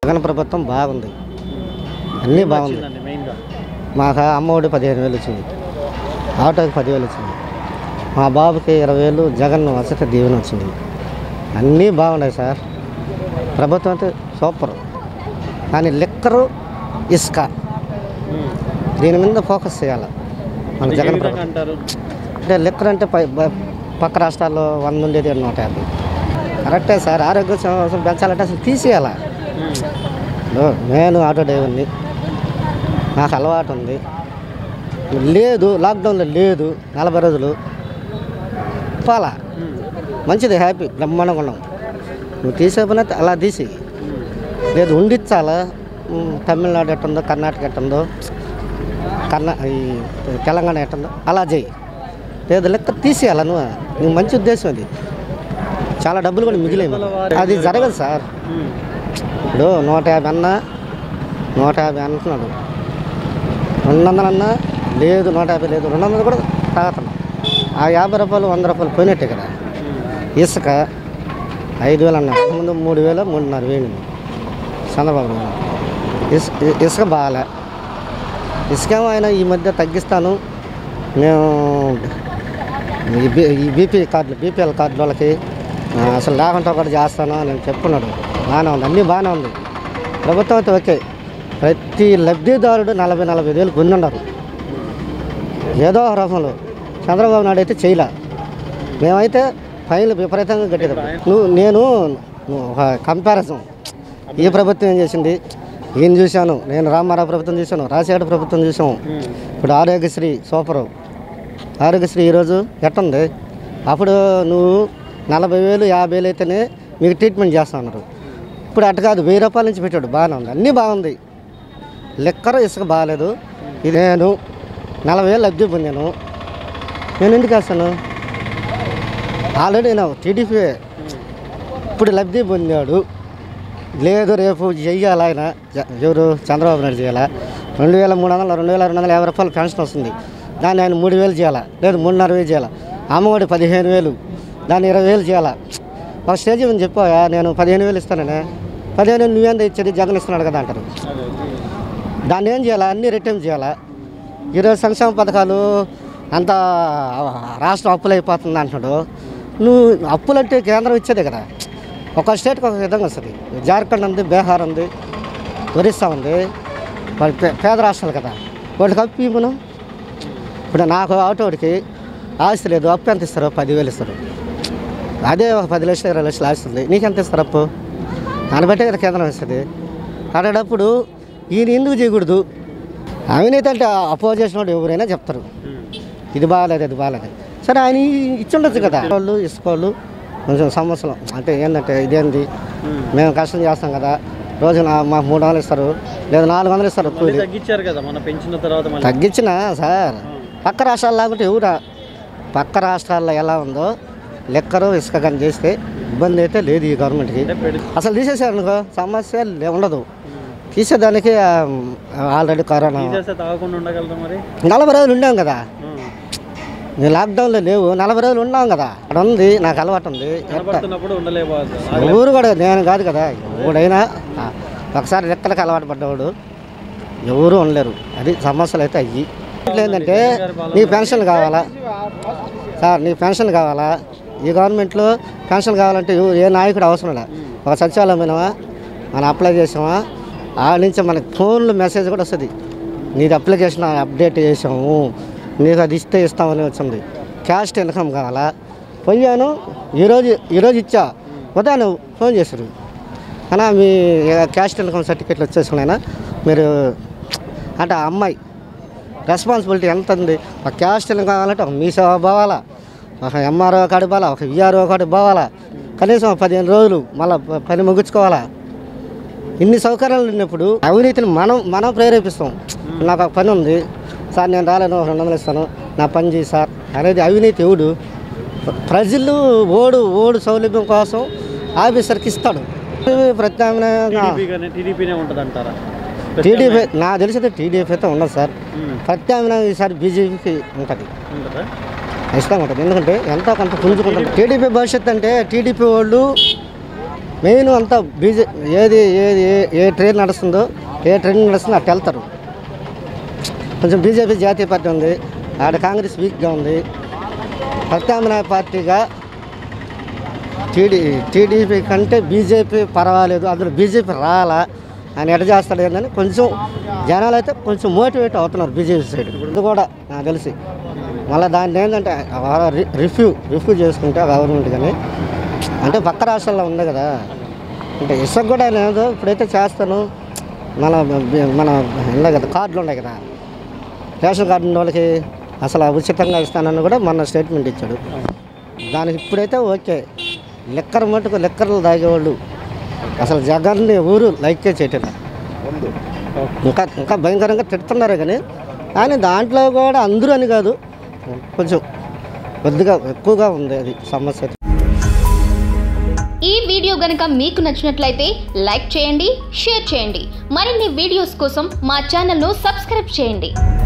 జగన్ ప్రభుత్వం బాగుంది అన్నీ బాగుంది వచ్చిందండి మెయిన్గా మాకు అమ్మఒడి పదిహేను వేలు వచ్చింది ఆటోకి పదివేలు వచ్చింది మా బాబుకి ఇరవై వేలు జగన్ వసతి దీవెన వచ్చింది అన్నీ బాగున్నాయి సార్ ప్రభుత్వం అయితే సూపర్ కానీ లిక్కరు ఇసుక దీని మీద ఫోకస్ చేయాలి మన ఏ జగన్ విధంగా ప్రభుత్వం అంటారు అంటే లిక్కర్ అంటే పై బ- పక్క రాష్ట్రాల్లో వంద ఉండేది నూట యాభై కరెక్టే సార్ ఆరోగ్య సంవత్సరం పెంచాలంటే అసలు తీసేయాలా ఉమ్. ఇప్పుడు నేను ఆటో డ్రైవర్ని నాకు అలవాటు ఉంది లేదు లాక్డౌన్లో లేదు నలభై రోజులు పాలా ఉమ్. మంచిది హ్యాపీ బ్రహ్మాండంగా ఉన్నాం నువ్వు తీసేపోయినా అలా తీసి ఉమ్. లేదు ఉండిచ్చాలా ఉమ్, తమిళనాడు ఎట్టుందో కర్ణాటక ఎట్టుందో కర్ణా ఈ తెలంగాణ ఎట్టుందో అలా చేయి లేదు లెక్క తీసేయాల నువ్వు నీకు మంచి ఉద్దేశం అది చాలా డబ్బులు కూడా మిగిలేము అది జరగదు సార్ ఉమ్. ఇప్పుడు నూట యాభై అన్న నూట యాభై అంటున్నాడు రెండు వందలు అన్నా లేదు నూట యాభై లేదు రెండు వందలు కూడా తాగుతున్నాం ఆ యాభై రూపాయలు వంద రూపాయలు పోయినట్టే కదా ఉమ్. ఇసుక ఐదు వేలు అన్నారు ముందు మూడు వేలు మూడున్నర వేలు చంద్రబాబు నాయుడు ఇసు ఇసుక బాగాలే ఇసుక ఏమో ఆయన ఈ మధ్య తగ్గిస్తాను మేము ఈ బీ ఈ బీపీ కార్డులు బీపీఎల్ కార్డుల వాళ్ళకి ఆ, అసలు లేకుండా ఒకటి చేస్తాను అని చెప్పున్నాడు బాగానే ఉంది అన్నీ బాగానే ఉంది ప్రభుత్వం అయితే ఓకే ప్రతి లబ్ధిదారుడు నలభై నలభై వేలు పొందున్నారు ఏదో ఒక రూపంలో చంద్రబాబు నాయుడు అయితే చేయలే మేమైతే ఫైన్లు విపరీతంగా కట్టేది నువ్వు నేను నువ్వు ఒక కంపారిజన్ ఈ ప్రభుత్వం ఏం చేసింది ఏం చూశాను నేను రామారావు ప్రభుత్వం చూశాను రాజశేఖర ప్రభుత్వం చూసాం ఉమ్. ఇప్పుడు ఆరోగ్యశ్రీ సూపరు ఆరోగ్యశ్రీ ఈరోజు ఎట్టుంది అప్పుడు నువ్వు నలభై వేలు యాభై వేలు అయితేనే మీకు ట్రీట్మెంట్ చేస్తా ఉన్నారు ఇప్పుడు అటు కాదు వెయ్యి రూపాయల నుంచి పెట్టాడు బాగానే ఉంది అన్నీ బాగుంది లెక్కర ఇసుక బాగాలేదు ఇది నేను నలభై వేలు లబ్ధి పొందాను నేను ఎందుకు వేస్తాను ఆల్రెడీ నేను టీడీపీ ఇప్పుడు లబ్ధి పొందాడు లేదు రేపు చెయ్యాలి ఆయన జ- ఎవరు చంద్రబాబు నాయుడు చేయాలా రెండు వేల మూడు వందలు రెండు వేల రెండు వందల యాభై రూపాయలు పెన్షన్ వస్తుంది దాన్ని ఆయన మూడు వేలు చేయాలా లేదు మూడున్నర వేలు చేయాలా అమ్మఒడి పదిహేను వేలు దాన్ని ఇరవై వేలు చేయాలా ఒక స్టేజ్ ఏమని చెప్పావా నేను పదిహేను వేలు ఇస్తాననే పదిహేను వేలు నువ్వేంత ఇచ్చేది జగన్ ఇస్తున్నాడు కదా అంటారు అదే. దాన్ని ఏం చేయాలా అన్ని రిటర్న్ చేయాలా ఈరోజు సంక్షేమ పథకాలు అంత రాష్ట్రం అప్పులు అయిపోతుంది అంటున్నాడు నువ్వు అప్పులంటే కేంద్రం ఇచ్చేదే కదా ఒక స్టేట్కి ఒక విధంగా వస్తుంది జార్ఖండ్ ఉంది బీహార్ ఉంది ఒరిస్సా ఉంది వాళ్ళు పే- పేద రాష్ట్రాలు కదా వాళ్ళకి అప్పు ఇవ్వను ఇప్పుడు నాకు ఆటోడికి ఆస్తి లేదు అప్పు ఎంత ఇస్తారు పదివేలు ఇస్తారు అదే ఒక పది లక్షలు ఇరవై లక్షలు ఆస్తి ఉంది నీకెంత ఇస్తారు అప్పు దాన్ని బట్టే కదా కేంద్రం ఇస్తుంది అలాంటప్పుడు ఈయన ఎందుకు చేయకూడదు అవినీతి అంటే అపోజ్ చేసిన వాడు ఎవరైనా చెప్తారు ఉమ్. ఇది బాగాలేదు అది బాగాలేదు సరే ఆయన ఇచ్చి ఉండొచ్చు కదా వాళ్ళు ఇసుకోళ్ళు కొంచెం సమస్యలు అంటే ఏంటంటే ఇదేంది ఉమ్. మేము కష్టం చేస్తాం కదా రోజు నా- మాకు మూడు వందలు ఇస్తారు లేదా నాలుగు వందలు ఇస్తారు మళ్ళీ కూలి తగ్గించారు కదా మన పెంచిన తర్వాత మళ్ళీ తగ్గించిన సార్ పక్క రాష్ట్రాలు లాగుంటే ఎవరా పక్క రాష్ట్రాల్లో ఎలా ఉందో లెక్కరు ఇసుక కానీ చేస్తే ఇబ్బంది అయితే లేదు ఈ గవర్నమెంట్కి అంటే పెడి అసలు తీసేసారు అనుకో సమస్య లే- ఉండదు తీసేదానికి ఆ, ఆల్రెడీ కరోనా తీసేస్తే తాగకుండా ఉండగలరా మరి నలభై రోజులు ఉండాం కదా ఉమ్. నేను లాక్డౌన్లో లేవు నలభై రోజులు ఉన్నాం కదా అక్కడ ఉంది నాకు అలవాటు ఉంది ఎట్ట కనబడుతున్నప్పుడు ఉండలేవు ఊరు కూడా నేను కాదు కదా ఎవడైనా ఆ, ఒకసారి రెక్కలకు అలవాటు పడ్డవాడు ఎవరు ఉండలేరు అది సమస్యలు అయితే అయ్యి ఏంటంటే నీ పెన్షన్ కావాలా సార్ నీ పెన్షన్ కావాలా ఈ గవర్నమెంట్లో పెన్షన్ కావాలంటే ఎవ- ఏ నాయకుడు అవసరం లే ఒక సచివాలయం పోయినావా మనం అప్లై చేసామా ఆ నుంచి మనకి ఫోన్లో మెసేజ్ కూడా వస్తుంది నీది అప్లికేషన్ అప్డేట్ చేసాము నీకు అది ఇస్తే ఇస్తామని వచ్చింది క్యాస్ట్ ఇన్కమ్ కావాలా పోయాను ఈరోజు ఈరోజు ఇచ్చా ఉదయం ఫోన్ చేశారు అన్నా మీ క్యాస్ట్ ఇన్కమ్ సర్టిఫికేట్లు వచ్చేసుకున్నాయినా మీరు అంటే ఆ అమ్మాయి రెస్పాన్సిబిలిటీ ఎంత ఉంది ఒక క్యాస్ట్ ఇన్కమ్ కావాలంటే ఒక మీ సేవ పోవాలా ఒక ఎంఆర్ఓ కాడికి పోవాలా ఒక విఆర్ఓ కాడికి పోవాలా కనీసం ఒక పదిహేను రోజులు మళ్ళీ పని ముగించుకోవాలా ఇన్ని సౌకర్యాలు ఉన్నప్పుడు అవినీతిని మనం మనం ప్రేరేపిస్తాం నాకు ఒక పని ఉంది సార్ నేను రాలేను ఒక రెండు వందలు ఇస్తాను నా పని చేయి సార్ అనేది అవినీతి ఎవడు ప్రజలు ఓడు ఓడు సౌలభ్యం కోసం ఆఫీసర్కి ఇస్తాడు ప్రత్యామ్నాయంగా టీడీపీ టీడీపీనే ఉంటుంది అంటారా టీడీపీ నాకు తెలిసితే టీడీపీ అయితే ఉండదు సార్ ఉమ్. ప్రత్యామ్నాయం ఈసారి బీజేపీకి ఉంటుంది ఉంటుందా ఖచ్చితంగా ఉంటుంది ఎందుకంటే ఎంతో కొంత పుంజుకుంటుంది టీడీపీ భవిష్యత్తు అంటే టీడీపీ వాళ్ళు మెయిన్ అంతా బీజే ఏది ఏది ఏ- ఏ ట్రైన్ నడుస్తుందో ఏ ట్రైన్ నడుస్తుందో అటు వెళ్తారు కొంచెం బీజేపీ జాతీయ పార్టీ ఉంది ఆడ కాంగ్రెస్ వీక్గా ఉంది ప్రత్యామ్నాయ పార్టీగా టీడీ టీడీపీ కంటే బీజేపీ పర్వాలేదు అందులో బీజేపీ రాలా ఆయన ఎట చేస్తాడు ఏందని కొంచెం జనాలు అయితే కొంచెం మోటివేట్ అవుతున్నారు బీజేపీ సైడ్ ఇది కూడా నాకు తెలిసి మళ్ళీ దాన్ని ఏంటంటే రిఫ్యూ రిఫ్యూ చేసుకుంటే గవర్నమెంట్ కానీ అంటే పక్క రాష్ట్రాల్లో ఉంది కదా అంటే ఇసుక కూడా ఆయన ఏదో ఇప్పుడైతే చేస్తాను మన మన ఉన్నాయి కదా కార్డులు ఉన్నాయి కదా రేషన్ కార్డు ఉన్న వాళ్ళకి అసలు ఉచితంగా ఇస్తానని కూడా మొన్న స్టేట్మెంట్ ఇచ్చాడు దానికి ఇప్పుడైతే ఓకే లెక్కర మటుకు లెక్కర్లు తాగేవాళ్ళు అసలు జగన్ని ఊరు లైకే చేయటం ఇంకా ఇంకా భయంకరంగా తిడుతున్నారు కానీ కానీ దాంట్లో కూడా అందరూ అని కాదు కొంచెం కొద్దిగా ఎక్కువగా ఉంది అది సమస్య ఈ వీడియో గనుక మీకు నచ్చినట్లయితే లైక్ చేయండి షేర్ చేయండి మరిన్ని వీడియోస్ కోసం మా ఛానల్ను సబ్స్క్రైబ్ చేయండి